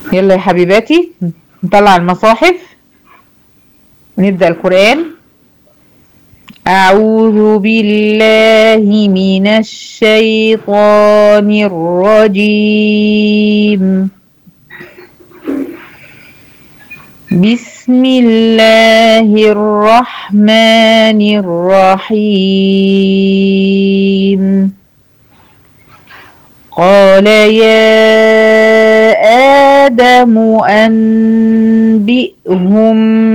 يلا يا حبيباتي نطلع المصاحف ونبدأ القرآن أعوذ بالله من الشيطان الرجيم بسم الله الرحمن الرحيم قال يا آدم أنبئهم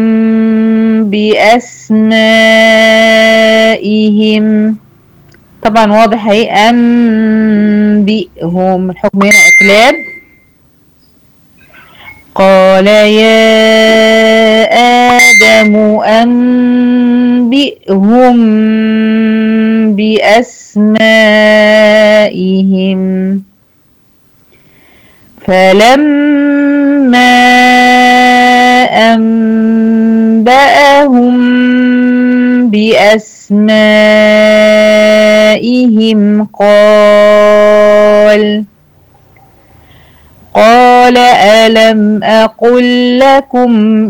بأسمائهم طبعا واضح اهي أنبئهم الحكم هنا إقلاب قال يا آدم أنبئهم بأسمائهم فلما أنبأهم بأسمائهم قال قال ألم أقل لكم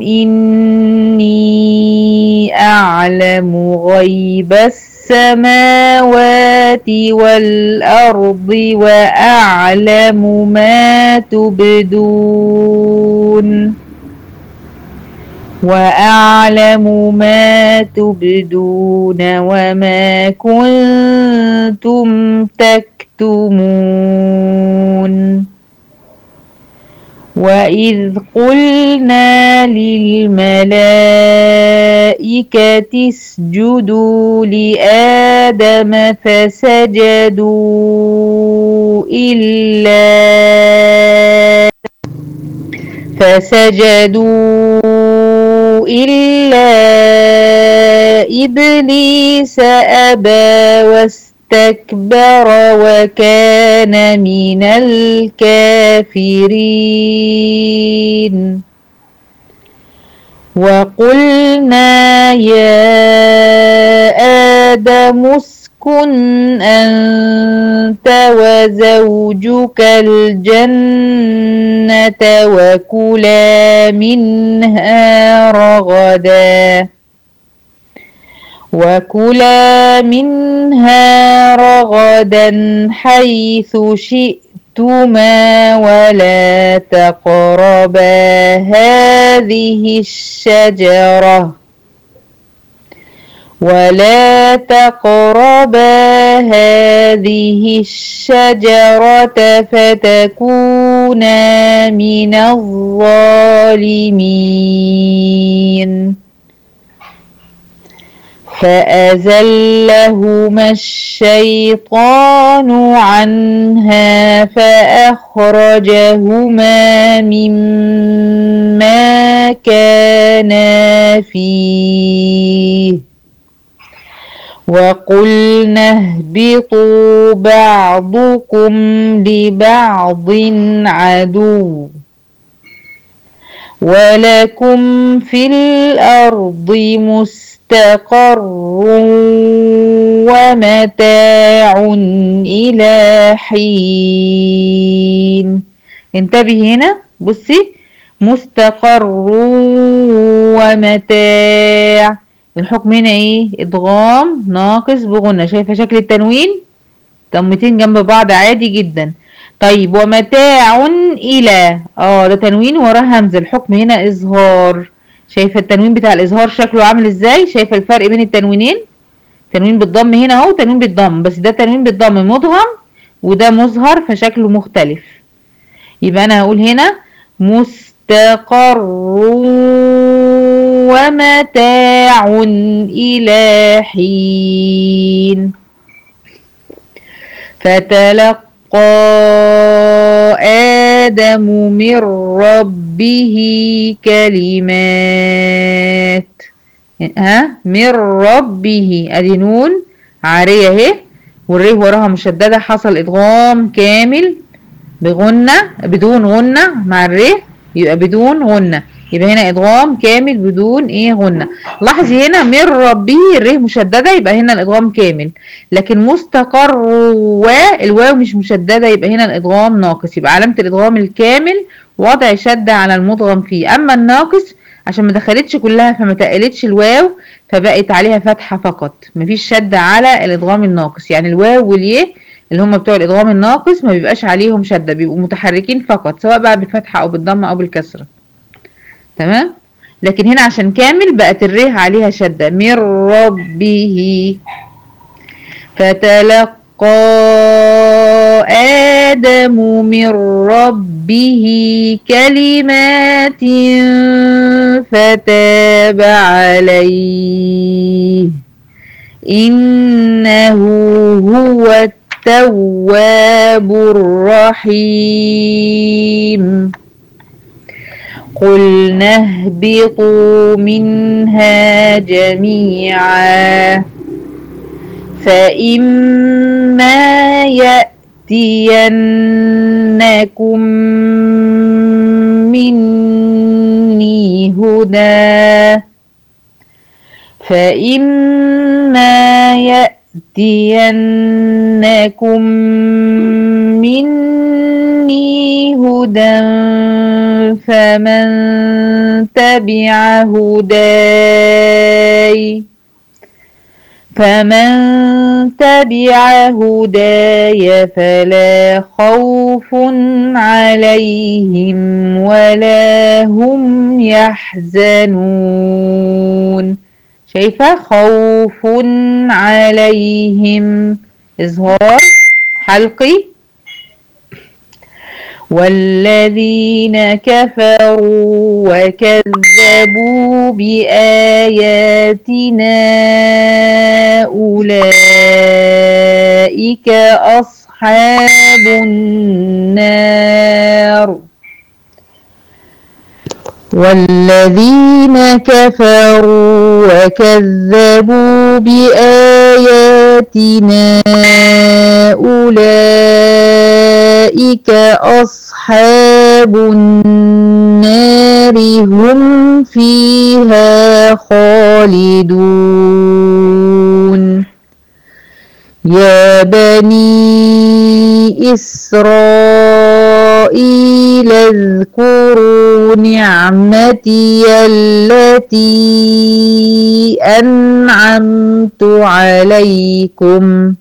إني أعلم غيب السماوات والأرض وأعلم ما تبدون وأعلم ما تبدون وما كنتم تكتمون وإذ قلنا للملائكة اسجدوا لآدم فسجدوا إلا فسجدوا إلا إبليس أبى واستكبر استكبر وكان من الكافرين وقلنا يا آدم اسكن أنت وزوجك الجنة وكلا منها رغداً وكلا منها رغدا حيث شئتما ولا تقربا هذه الشجرة ولا تقربا هذه الشجرة فتكونا من الظالمين فأزلهما الشيطان عنها فأخرجهما مما كانا فيه وقلنا اهبطوا بعضكم لبعض عدو ولكم في الأرض مستقر مستقر ومتاع إلى حين انتبه هنا بصي مستقر ومتاع الحكم هنا ايه ادغام ناقص بغنى شايفه شكل التنوين ضمتين جنب بعض عادي جدا طيب ومتاع الى اه ده تنوين وراه همزه الحكم هنا اظهار شايفه التنوين بتاع الاظهار شكله عامل ازاي شايفه الفرق بين التنوينين تنوين بالضم هنا اهو تنوين بالضم بس ده تنوين بالضم مدغم وده مظهر فشكله مختلف يبقى انا هقول هنا مستقر ومتاع الى حين فتلقى آدم من ربه كلمات ها من ربه ادي نون عارية اهي والريه وراها مشددة حصل ادغام كامل بغنة بدون غنة مع الريه يبقى بدون غنة يبقى هنا ادغام كامل بدون ايه غنة لاحظي هنا من ربه الره مشددة يبقى هنا الادغام كامل لكن مستقر و الواو مش مشددة يبقى هنا الادغام ناقص يبقى علامة الادغام الكامل وضع شدة على المدغم فيه أما الناقص عشان ما دخلتش كلها فما تقلتش الواو فبقت عليها فتحة فقط مفيش شدة على الإدغام الناقص يعني الواو واليه اللي هم بتوع الإدغام الناقص ما بيبقاش عليهم شدة بيبقوا متحركين فقط سواء بقى بالفتحة أو بالضمة أو بالكسرة تمام لكن هنا عشان كامل بقت الره عليها شدة من ربه فتلقى آدم من ربه كلمات فتاب عليه إنه هو التواب الرحيم قلنا اهبطوا منها جميعا فإما يأتينكم مني هدى فإما يأتينكم مني هدى فمن تبع هداي فمن تبع هداي فلا خوف عليهم ولا هم يحزنون شايفة خوف عليهم إظهار حلقي والذين كفروا وكذبوا بآياتنا أولئك أصحاب النار والذين كفروا وكذبوا بآياتنا أولئك أصحاب النار هم فيها خالدون يا بني إسرائيل اذكروا نعمتي التي أنعمت عليكم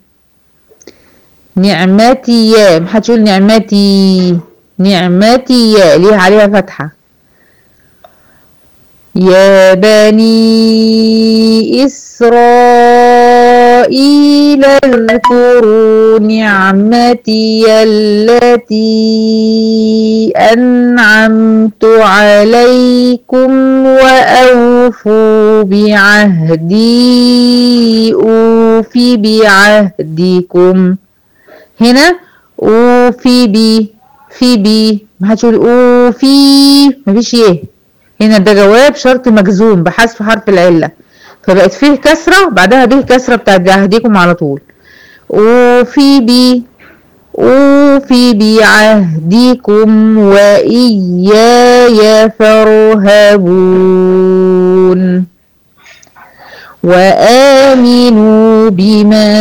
نعمتي يا محدش يقول نعمتي نعمتي يا ليه عليها فتحة يا بني إسرائيل اذكروا نعمتي التي أنعمت عليكم وأوفوا بعهدي أوف بعهدكم هنا أوفي بي في بي ما حدش يقول أوفي مفيش يه هنا ده جواب شرط مجزوم بحذف حرف العلة فبقت فيه كسرة بعدها به كسرة بتاعت بعهدكم على طول أوفي بي أوفي بعهدكم وإياي فارهبون وآمنوا بما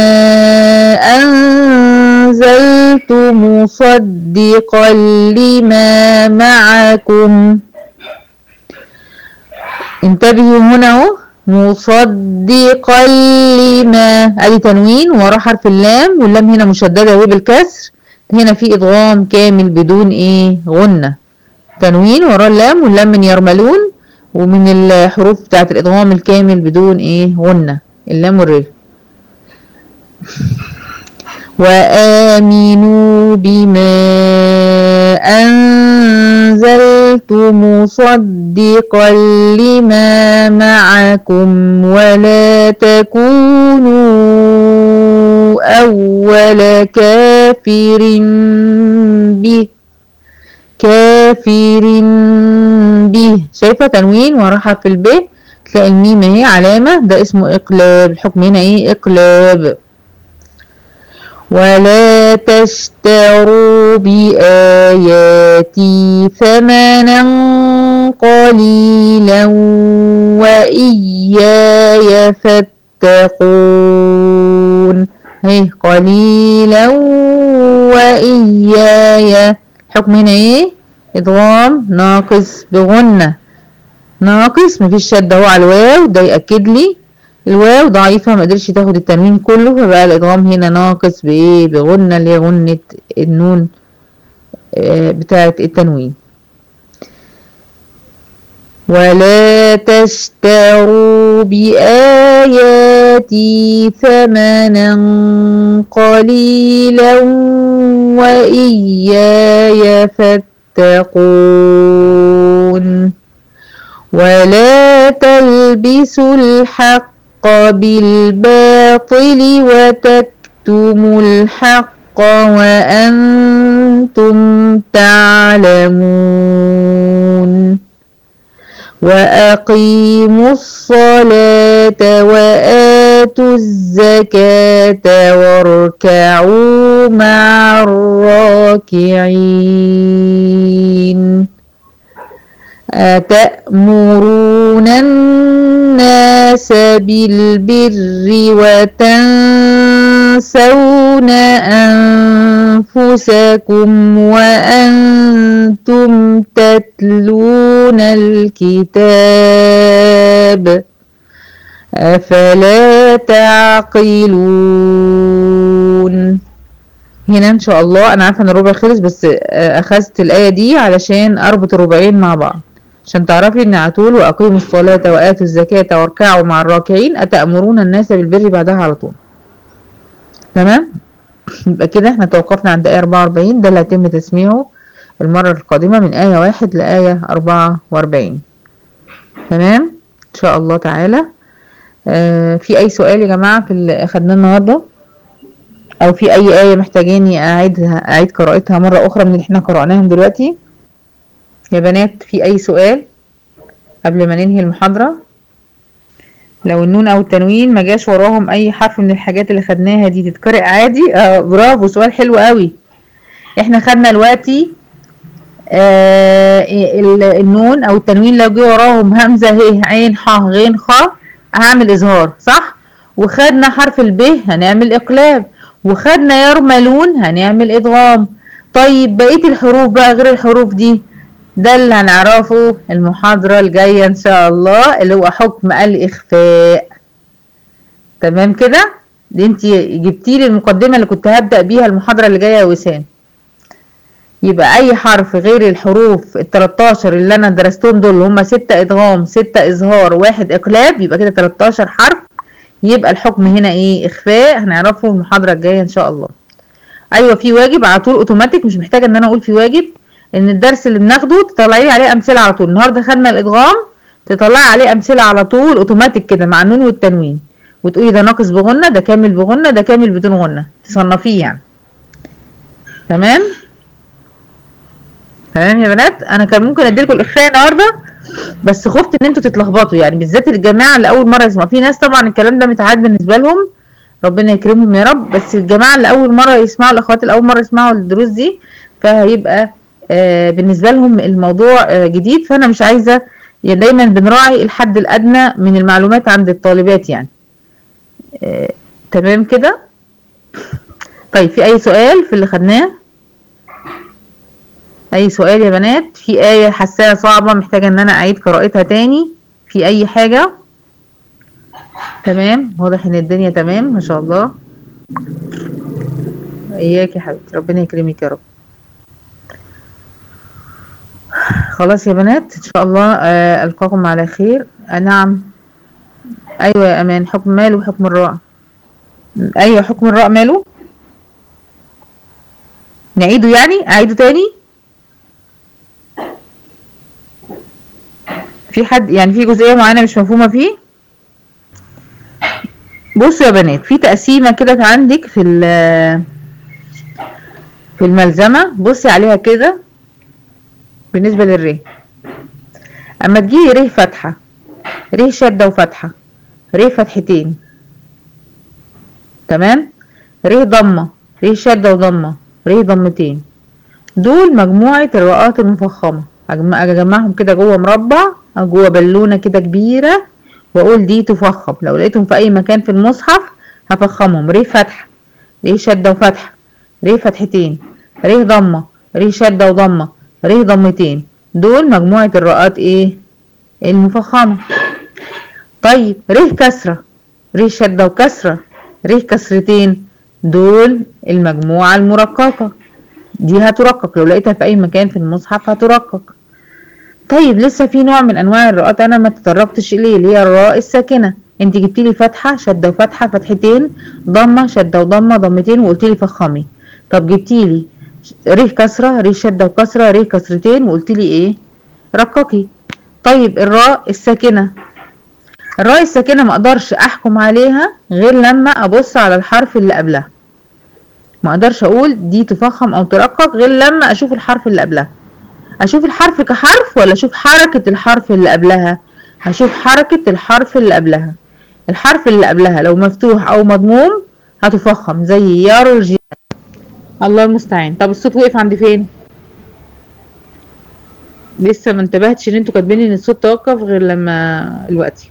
أنزلت مصدقا لما معكم انتبهوا هنا اهو مصدقا لما ادي تنوين وراه حرف اللام واللام هنا مشدده اهي بالكسر هنا في ادغام كامل بدون ايه غنه تنوين وراه اللام واللام من يرملون ومن الحروف بتاعت الادغام الكامل بدون ايه غنه اللام والري وآمنوا بما أنزلت مصدقا لما معكم ولا تكونوا أول كافر به كافر به شايفة تنوين وراحة في الب تلاقي الميم اهي علامة ده اسمه اقلاب الحكم هنا ايه اقلاب ولا تشتروا بآياتي ثمنا قليلا وإياي فاتقون هي قليلا وإياي حكم هنا ايه ادغام ناقص بغنة ناقص مفيش شدة اهو على الواو ده يأكد لي الواو ضعيفة مقدرش تاخد التنوين كله فبقى الادغام هنا ناقص بايه بغنة اللي هي غنة النون آه، بتاعة التنوين ولا تشتروا بآياتي ثمنا قليلا وإياي فاتقون ولا تلبسوا الحق بالباطل وتكتموا الحق وأنتم تعلمون وأقيموا الصلاة وآتوا الزكاة واركعوا مع الراكعين أتأمرون الناس بالبر وتنسون أنفسكم وأنتم تتلون الكتاب أفلا تعقلون هنا ان شاء الله انا عارفه ان الربع خلص بس آه، اخذت الايه دي علشان اربط الربعين مع بعض عشان تعرفي ان عطول واقيموا الصلاه واتوا الزكاه واركعوا مع الراكعين اتامرون الناس بالبر بعدها على طول تمام يبقى كده احنا توقفنا عند ايه 44 ده اللي هيتم تسميعه المره القادمه من ايه واحد لايه 44 تمام ان شاء الله تعالى آه في اي سؤال يا جماعه في اللي اخدناه النهارده او في اي آية محتاجاني اعيدها اعيد قراءتها مرة اخرى من اللي احنا قرأناهم دلوقتي يا بنات في اي سؤال قبل ما ننهي المحاضرة لو النون او التنوين ما جاش وراهم اي حرف من الحاجات اللي خدناها دي تتقرأ عادي آه برافو سؤال حلو قوي احنا خدنا دلوقتي آه ال- النون او التنوين لو جه وراهم همزة ه عين ح غين خ هعمل اظهار صح وخدنا حرف الب هنعمل اقلاب وخدنا يرملون هنعمل ادغام طيب بقية الحروف بقى غير الحروف دي ده اللي هنعرفه المحاضرة الجاية ان شاء الله اللي هو حكم الاخفاء تمام كده دي انت جبتي لي المقدمة اللي كنت هبدأ بيها المحاضرة اللي جاية يا وسام يبقى اي حرف غير الحروف ال 13 اللي انا درستهم دول اللي هم 6 ادغام 6 اظهار واحد اقلاب يبقى كده 13 حرف يبقى الحكم هنا ايه اخفاء هنعرفه المحاضرة الجاية ان شاء الله ايوه في واجب على طول اوتوماتيك مش محتاجة ان انا اقول في واجب ان الدرس اللي بناخده تطلعي لي عليه امثلة على طول النهارده خدنا الادغام تطلعي عليه امثلة على طول اوتوماتيك كده مع النون والتنوين وتقولي ده ناقص بغنة ده كامل بغنة ده كامل بدون غنة تصنفيه يعني تمام تمام يا بنات انا كان ممكن اديلكم الاخفاء النهارده بس خفت ان انتوا تتلخبطوا يعني بالذات الجماعه اللي اول مره يسمعوا في ناس طبعا الكلام ده متعاد بالنسبه لهم ربنا يكرمهم يا رب بس الجماعه اللي اول مره يسمعوا الاخوات اللي اول مره يسمعوا الدروس دي فهيبقى آه بالنسبه لهم الموضوع آه جديد فانا مش عايزه يعني دايما بنراعي الحد الادنى من المعلومات عند الطالبات يعني آه تمام كده طيب في اي سؤال في اللي خدناه اي سؤال يا بنات في آية حاساها صعبة محتاجة ان انا اعيد قراءتها تاني في اي حاجة تمام واضح ان الدنيا تمام ما شاء الله اياك يا حبيبتي ربنا يكرمك يا رب خلاص يا بنات ان شاء الله آه القاكم على خير آه نعم ايوه يا امان حكم ماله حكم الراء ايوه حكم الراء ماله نعيده يعني اعيده تاني في حد يعني في جزئية معينة مش مفهومة فيه بصوا يا بنات في تقسيمة كده عندك في في الملزمة بصي عليها كده بالنسبة للر اما تجيلي ر فتحة ر شدة وفتحة ر فتحتين تمام ر ضمة ر شدة وضمة ر ضمتين دول مجموعة الرقات المفخمة اجمعهم كده جوه مربع او جوه بالونه كده كبيره واقول دي تفخم لو لقيتهم في اي مكان في المصحف هفخمهم ر فتحه ر شده وفتحه ر فتحتين ر ضمه ر شده وضمه ر ضمتين دول مجموعة الراءات ايه المفخمة طيب ر كسرة ر شدة وكسرة ر كسرتين دول المجموعة المرققة دي هترقق لو لقيتها في اي مكان في المصحف هترقق طيب لسه في نوع من انواع الراءات انا ما تطرقتش اليه اللي هي الراء الساكنه انت جبتي لي فتحه شده وفتحه فتحتين ضمه شده وضمه ضمتين وقلت لي فخمي طب جبتي لي ر كسره ر شده وكسره ر كسرتين وقلت لي ايه رققي طيب الراء الساكنه الراء الساكنه ما اقدرش احكم عليها غير لما ابص على الحرف اللي قبلها ما اقدرش اقول دي تفخم او ترقق غير لما اشوف الحرف اللي قبلها اشوف الحرف كحرف ولا اشوف حركة الحرف اللي قبلها هشوف حركة الحرف اللي قبلها الحرف اللي قبلها لو مفتوح او مضموم هتفخم زي يرجع الله المستعان طب الصوت وقف عند فين لسه ما انتبهتش ان انتوا كاتبين ان الصوت توقف غير لما الوقت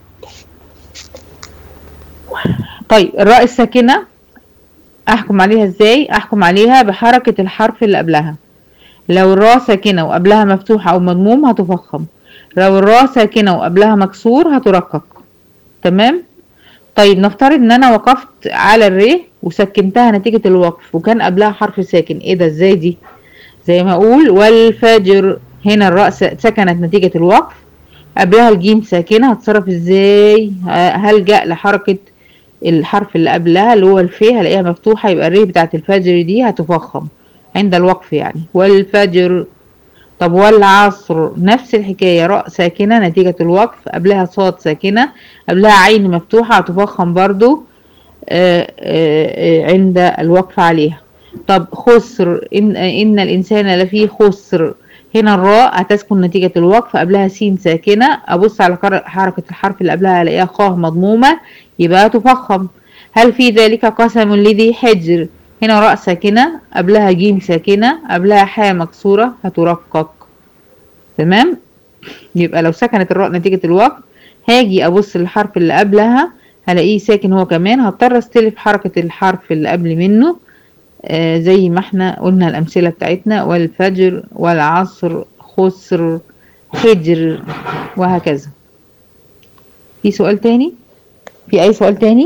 طيب الراء الساكنة احكم عليها ازاي احكم عليها بحركة الحرف اللي قبلها لو الراء ساكنة وقبلها مفتوحة أو مضموم هتفخم لو الراء ساكنة وقبلها مكسور هترقق تمام طيب نفترض ان انا وقفت على الر وسكنتها نتيجة الوقف وكان قبلها حرف ساكن ايه ده ازاي دي زي ما اقول والفجر هنا الراء سكنت نتيجة الوقف قبلها الجيم ساكنة هتصرف ازاي هلجأ لحركة الحرف اللي قبلها اللي هو الفي هلاقيها مفتوحة يبقى الر بتاعت الفجر دي هتفخم عند الوقف يعني والفجر طب والعصر نفس الحكاية راء ساكنة نتيجة الوقف قبلها صاد ساكنة قبلها عين مفتوحة هتفخم برضو آآ آآ عند الوقف عليها طب خسر إن, إن الإنسان لفي خسر هنا الراء هتسكن نتيجة الوقف قبلها سين ساكنة أبص على حركة الحرف اللي قبلها ألاقيها خاء مضمومة يبقى تفخم هل في ذلك قسم لذي حجر هنا راء ساكنة قبلها جيم ساكنة قبلها حاء مكسورة هترقق تمام يبقى لو سكنت الراء نتيجة الوقف هاجي أبص للحرف اللي قبلها هلاقيه ساكن هو كمان هضطر استلف حركة الحرف اللي قبل منه آه زي ما احنا قلنا الأمثلة بتاعتنا والفجر والعصر خسر حجر وهكذا في سؤال تاني في أي سؤال تاني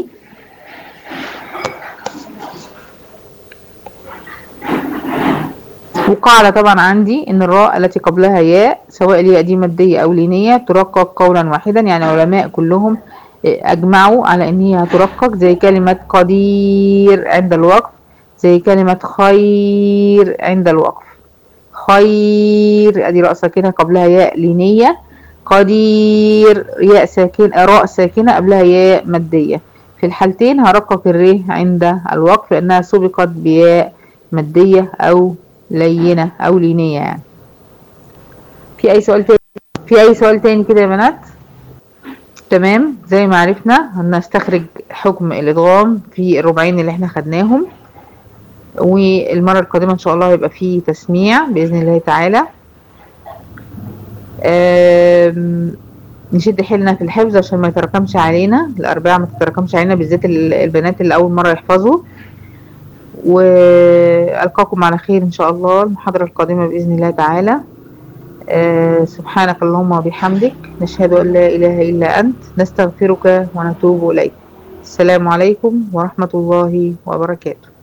وقاعدة طبعا عندي ان الراء التي قبلها ياء سواء الياء دي مادية او لينية ترقق قولا واحدا يعني العلماء كلهم اجمعوا على ان هي هترقق زي كلمة قدير عند الوقف زي كلمة خير عند الوقف خير ادي راء ساكنة قبلها ياء لينية قدير ياء ساكنة راء ساكنة قبلها ياء مادية في الحالتين هرقق الر عند الوقف لانها سبقت بياء مادية او لينة او لينية يعني في اي سؤال تاني في اي سؤال تاني كده يا بنات تمام زي ما عرفنا هنستخرج حكم الادغام في الربعين اللي احنا خدناهم والمرة القادمة ان شاء الله هيبقى فيه تسميع باذن الله تعالى نشد حيلنا في الحفظ عشان ما يتراكمش علينا الاربعة ما تتراكمش علينا بالذات البنات اللي اول مرة يحفظوا والقاكم على خير ان شاء الله المحاضرة القادمة باذن الله تعالى أه سبحانك اللهم وبحمدك نشهد ان لا اله الا انت نستغفرك ونتوب اليك السلام عليكم ورحمة الله وبركاته